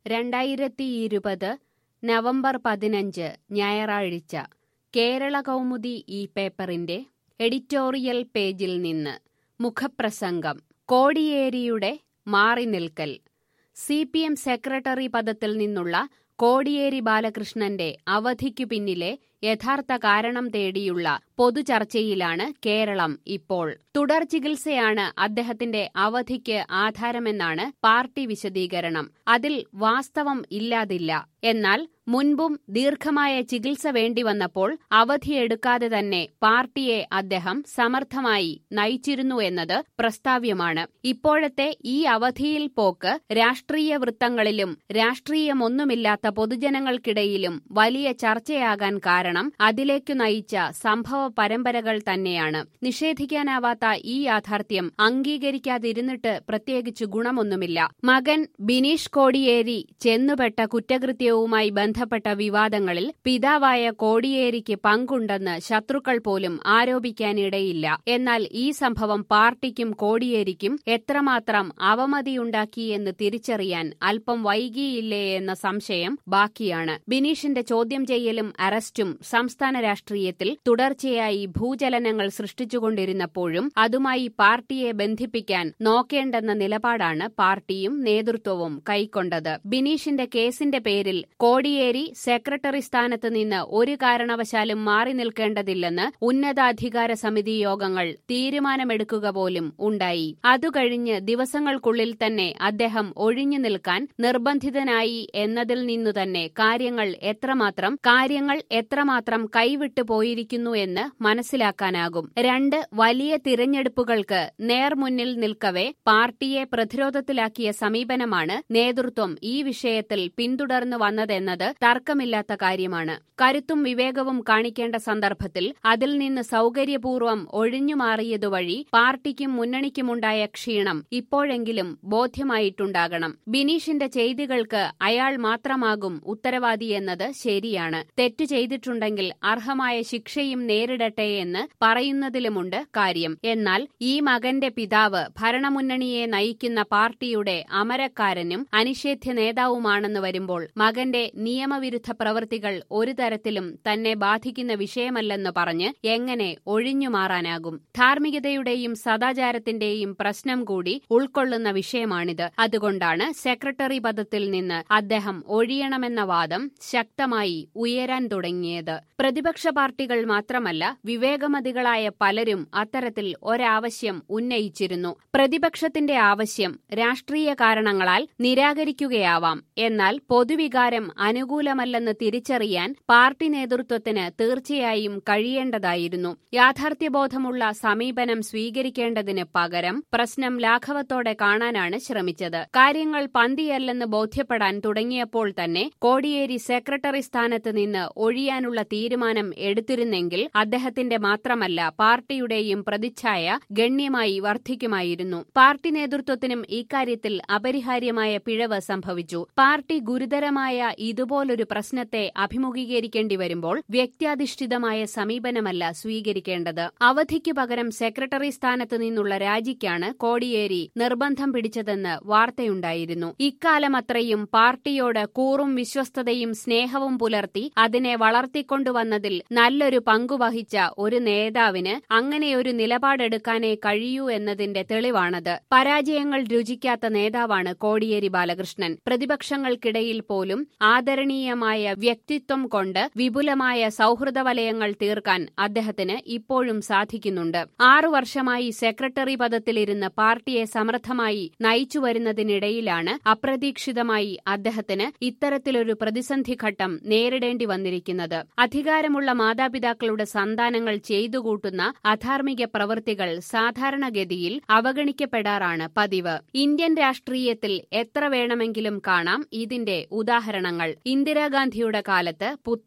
രണ്ടായിരത്തി ഇരുപത് നവംബർ പതിനഞ്ച് ഞായറാഴ്ച കേരള കൗമുദി ഈ പേപ്പറിന്റെ എഡിറ്റോറിയൽ പേജിൽ നിന്ന് മുഖപ്രസംഗം കോടിയേരിയുടെ മാറി നിൽക്കൽ സി പി എം സെക്രട്ടറി പദത്തിൽ നിന്നുള്ള കോടിയേരി ബാലകൃഷ്ണന്റെ അവധിക്കു പിന്നിലെ യഥാർത്ഥ കാരണം തേടിയുള്ള പൊതുചർച്ചയിലാണ് കേരളം ഇപ്പോൾ തുടർ ചികിത്സയാണ് അദ്ദേഹത്തിന്റെ അവധിക്ക് ആധാരമെന്നാണ് പാർട്ടി വിശദീകരണം അതിൽ വാസ്തവം ഇല്ലാതില്ല എന്നാൽ മുൻപും ദീർഘമായ ചികിത്സ വേണ്ടിവന്നപ്പോൾ അവധിയെടുക്കാതെ തന്നെ പാർട്ടിയെ അദ്ദേഹം സമർത്ഥമായി നയിച്ചിരുന്നു എന്നത് പ്രസ്താവ്യമാണ് ഇപ്പോഴത്തെ ഈ അവധിയിൽ പോക്ക് രാഷ്ട്രീയ വൃത്തങ്ങളിലും രാഷ്ട്രീയമൊന്നുമില്ലാത്ത പൊതുജനങ്ങൾക്കിടയിലും വലിയ ചർച്ചയാകാൻ കാരണം അതിലേക്കു നയിച്ച സംഭവ പരമ്പരകൾ തന്നെയാണ് നിഷേധിക്കാനാവാത്ത ഈ യാഥാർത്ഥ്യം അംഗീകരിക്കാതിരുന്നിട്ട് പ്രത്യേകിച്ച് ഗുണമൊന്നുമില്ല മകൻ ബിനീഷ് കോടിയേരി ചെന്നുപെട്ട കുറ്റകൃത്യവുമായി ബന്ധപ്പെട്ട വിവാദങ്ങളിൽ പിതാവായ കോടിയേരിക്ക് പങ്കുണ്ടെന്ന് ശത്രുക്കൾ പോലും ആരോപിക്കാനിടയില്ല എന്നാൽ ഈ സംഭവം പാർട്ടിക്കും കോടിയേരിക്കും എത്രമാത്രം അവമതിയുണ്ടാക്കിയെന്ന് തിരിച്ചറിയാൻ അല്പം വൈകിയില്ലേ എന്ന സംശയം ബാക്കിയാണ് ബിനീഷിന്റെ ചോദ്യം ചെയ്യലും അറസ്റ്റും സംസ്ഥാന രാഷ്ട്രീയത്തിൽ തുടർച്ചയായി ഭൂചലനങ്ങൾ സൃഷ്ടിച്ചുകൊണ്ടിരുന്നപ്പോഴും അതുമായി പാർട്ടിയെ ബന്ധിപ്പിക്കാൻ നോക്കേണ്ടെന്ന നിലപാടാണ് പാർട്ടിയും നേതൃത്വവും കൈക്കൊണ്ടത് ബിനീഷിന്റെ കേസിന്റെ പേരിൽ കോടിയേരി സെക്രട്ടറി സ്ഥാനത്ത് നിന്ന് ഒരു കാരണവശാലും മാറി നിൽക്കേണ്ടതില്ലെന്ന് ഉന്നതാധികാര സമിതി യോഗങ്ങൾ തീരുമാനമെടുക്കുക പോലും ഉണ്ടായി അതുകഴിഞ്ഞ് ദിവസങ്ങൾക്കുള്ളിൽ തന്നെ അദ്ദേഹം ഒഴിഞ്ഞു നിൽക്കാൻ നിർബന്ധിതനായി എന്നതിൽ നിന്നു തന്നെ കാര്യങ്ങൾ എത്രമാത്രം കാര്യങ്ങൾ എത്രമാത്രം കൈവിട്ടു പോയിരിക്കുന്നു എന്ന് മനസ്സിലാക്കാനാകും രണ്ട് വലിയ തിരഞ്ഞെടുപ്പുകൾക്ക് നേർമുന്നിൽ നിൽക്കവെ പാർട്ടിയെ പ്രതിരോധത്തിലാക്കിയ സമീപനമാണ് നേതൃത്വം ഈ വിഷയത്തിൽ പിന്തുടർന്നു വന്നതെന്നത് തർക്കമില്ലാത്ത കാര്യമാണ് കരുത്തും വിവേകവും കാണിക്കേണ്ട സന്ദർഭത്തിൽ അതിൽ നിന്ന് സൗകര്യപൂർവ്വം ഒഴിഞ്ഞുമാറിയതുവഴി പാർട്ടിക്കും മുന്നണിക്കുമുണ്ടായ ക്ഷീണം ഇപ്പോഴെങ്കിലും ബോധ്യമായിട്ടുണ്ടാകണം ബിനീഷിന്റെ ചെയ്തികൾക്ക് അയാൾ മാത്രമാകും ഉത്തരവാദിയെന്നത് ശരിയാണ് തെറ്റു ചെയ്തിട്ടുണ്ടെങ്കിൽ അർഹമായ ശിക്ഷയും നേരിടട്ടെ എന്ന് പറയുന്നതിലുമുണ്ട് കാര്യം എന്നാൽ ഈ മകന്റെ പിതാവ് ഭരണമുന്നണിയെ നയിക്കുന്ന പാർട്ടിയുടെ അമരക്കാരനും അനിഷേധ്യ നേതാവുമാണെന്ന് വരുമ്പോൾ മകന്റെ നിയമവിരുദ്ധ പ്രവൃത്തികൾ ഒരു തരത്തിലും തന്നെ ബാധിക്കുന്ന വിഷയമല്ലെന്ന് പറഞ്ഞ് എങ്ങനെ ഒഴിഞ്ഞുമാറാനാകും ധാർമ്മികതയുടെയും സദാചാരത്തിന്റെയും പ്രശ്നം കൂടി ഉൾക്കൊള്ളുന്ന വിഷയമാണിത് അതുകൊണ്ടാണ് സെക്രട്ടറി പദത്തിൽ നിന്ന് അദ്ദേഹം ഒഴിയണമെന്ന വാദം ശക്തമായി ഉയരാൻ തുടങ്ങിയത് പ്രതിപക്ഷ പാർട്ടികൾ മാത്രമല്ല വിവേകമതികളായ പലരും അത്തരത്തിൽ ഒരാവശ്യം ഉന്നയിച്ചിരുന്നു പ്രതിപക്ഷത്തിന്റെ ആവശ്യം രാഷ്ട്രീയ കാരണങ്ങളാൽ നിരാകരിക്കുകയാവാം എന്നാൽ പൊതുവികാരം അനുകൂലമല്ലെന്ന് തിരിച്ചറിയാൻ പാർട്ടി നേതൃത്വത്തിന് തീർച്ചയായും കഴിയേണ്ടതായിരുന്നു യാഥാർത്ഥ്യബോധമുള്ള സമീപനം സ്വീകരിക്കേണ്ടതിന് പകരം പ്രശ്നം ലാഘവത്തോടെ കാണാനാണ് ശ്രമിച്ചത് കാര്യങ്ങൾ പന്തിയല്ലെന്ന് ബോധ്യപ്പെടാൻ തുടങ്ങിയപ്പോൾ തന്നെ കോടിയേരി സെക്രട്ടറി സ്ഥാനത്ത് നിന്ന് ഒഴിയാനുള്ള തീരുമാനം എടുത്തിരുന്നെങ്കിൽ അദ്ദേഹത്തിന്റെ മാത്രമല്ല പാർട്ടിയുടെയും പ്രതിച്ഛായ ഗണ്യമായി വർദ്ധിക്കുമായിരുന്നു പാർട്ടി നേതൃത്വത്തിനും ഇക്കാര്യത്തിൽ അപരിഹാര്യമായ പിഴവ് സംഭവിച്ചു പാർട്ടി ഗുരുതരമായ ഇതുപോലൊരു പ്രശ്നത്തെ അഭിമുഖീകരിക്കേണ്ടി വരുമ്പോൾ വ്യക്തിയാധിഷ്ഠിതമായ സമീപനമല്ല സ്വീകരിക്കേണ്ടത് അവധിക്കു പകരം സെക്രട്ടറി സ്ഥാനത്ത് നിന്നുള്ള രാജിക്കാണ് കോടിയേരി നിർബന്ധം പിടിച്ചതെന്ന് വാർത്തയുണ്ടായിരുന്നു ഇക്കാലമത്രയും പാർട്ടിയോട് കൂറും വിശ്വസ്തതയും സ്നേഹവും പുലർത്തി അതിനെ വളർത്തിക്കൊണ്ടുവന്നതിൽ നല്ലൊരു പങ്കുവഹിച്ച ഒരു നേതാവിന് അങ്ങനെയൊരു നിലപാടെടുക്കാനേ കഴിയൂ എന്നതിന്റെ തെളിവാണത് പരാജയങ്ങൾ രുചിക്കാത്ത നേതാവാണ് കോടിയേരി ബാലകൃഷ്ണൻ പ്രതിപക്ഷങ്ങൾക്കിടയിൽ പോലും ആദരണീയമായ വ്യക്തിത്വം കൊണ്ട് വിപുലമായ സൗഹൃദ വലയങ്ങൾ തീർക്കാൻ അദ്ദേഹത്തിന് ഇപ്പോഴും സാധിക്കുന്നുണ്ട് ആറു വർഷമായി സെക്രട്ടറി പദത്തിലിരുന്ന് പാർട്ടിയെ സമർത്ഥമായി നയിച്ചു വരുന്നതിനിടയിലാണ് അപ്രതീക്ഷിതമായി അദ്ദേഹത്തിന് ഇത്തരത്തിലൊരു പ്രതിസന്ധി ഘട്ടം നേരിടേണ്ടി വന്നിരിക്കുന്നത് അധികാരമുള്ള മാതാപിതാക്കളുടെ സന്താനങ്ങൾ ചെയ്തുകൂട്ടുന്ന അധാർമിക പ്രവൃത്തികൾ സാധാരണഗതിയിൽ അവഗണിക്കപ്പെടാറാണ് പതിവ് ഇന്ത്യൻ രാഷ്ട്രീയത്തിൽ എത്ര വേണമെങ്കിലും കാണാം ഇതിന്റെ ഉദാഹരണങ്ങൾ ഇന്ദിരാഗാന്ധിയുടെ കാലത്ത് പുത്രൻ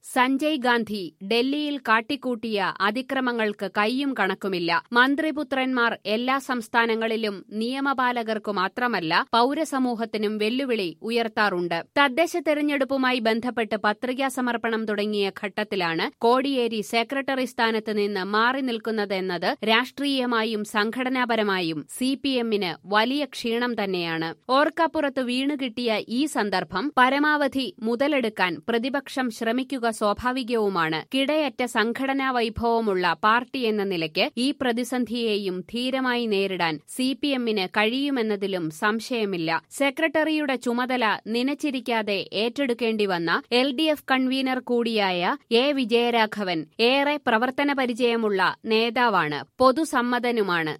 സഞ്ജയ് ഗാന്ധി ഡൽഹിയിൽ കാട്ടിക്കൂട്ടിയ അതിക്രമങ്ങൾക്ക് കൈയും കണക്കുമില്ല മന്ത്രിപുത്രന്മാർ എല്ലാ സംസ്ഥാനങ്ങളിലും നിയമപാലകർക്കു മാത്രമല്ല പൌരസമൂഹത്തിനും വെല്ലുവിളി ഉയർത്താറുണ്ട് തദ്ദേശ തെരഞ്ഞെടുപ്പുമായി ബന്ധപ്പെട്ട് പത്രികാ സമർപ്പണം തുടങ്ങിയ ഘട്ടത്തിലാണ് കോടിയേരി സെക്രട്ടറി സ്ഥാനത്ത് നിന്ന് മാറി നിൽക്കുന്നതെന്നത് രാഷ്ട്രീയമായും സംഘടനാപരമായും സി പി എമ്മിന് വലിയ ക്ഷീണം തന്നെയാണ് ഓർക്കപ്പുറത്ത് വീണുകിട്ടിയ ഈ സന്ദർഭം പരമാവധി മുതലെടുക്കാൻ പ്രതിപക്ഷം ശ്രമിക്കുക സ്വാഭാവികവുമാണ് കിടയറ്റ സംഘടനാ വൈഭവമുള്ള പാർട്ടി എന്ന നിലയ്ക്ക് ഈ പ്രതിസന്ധിയെയും ധീരമായി നേരിടാൻ സി പി എമ്മിന് കഴിയുമെന്നതിലും സംശയമില്ല സെക്രട്ടറിയുടെ ചുമതല നനച്ചിരിക്കാതെ ഏറ്റെടുക്കേണ്ടി വന്ന എൽ ഡി എഫ് കൺവീനർ കൂടിയായ എ വിജയരാഘവൻ ഏറെ പ്രവർത്തന പരിചയമുള്ള നേതാവാണ് പൊതുസമ്മതനുമാണ്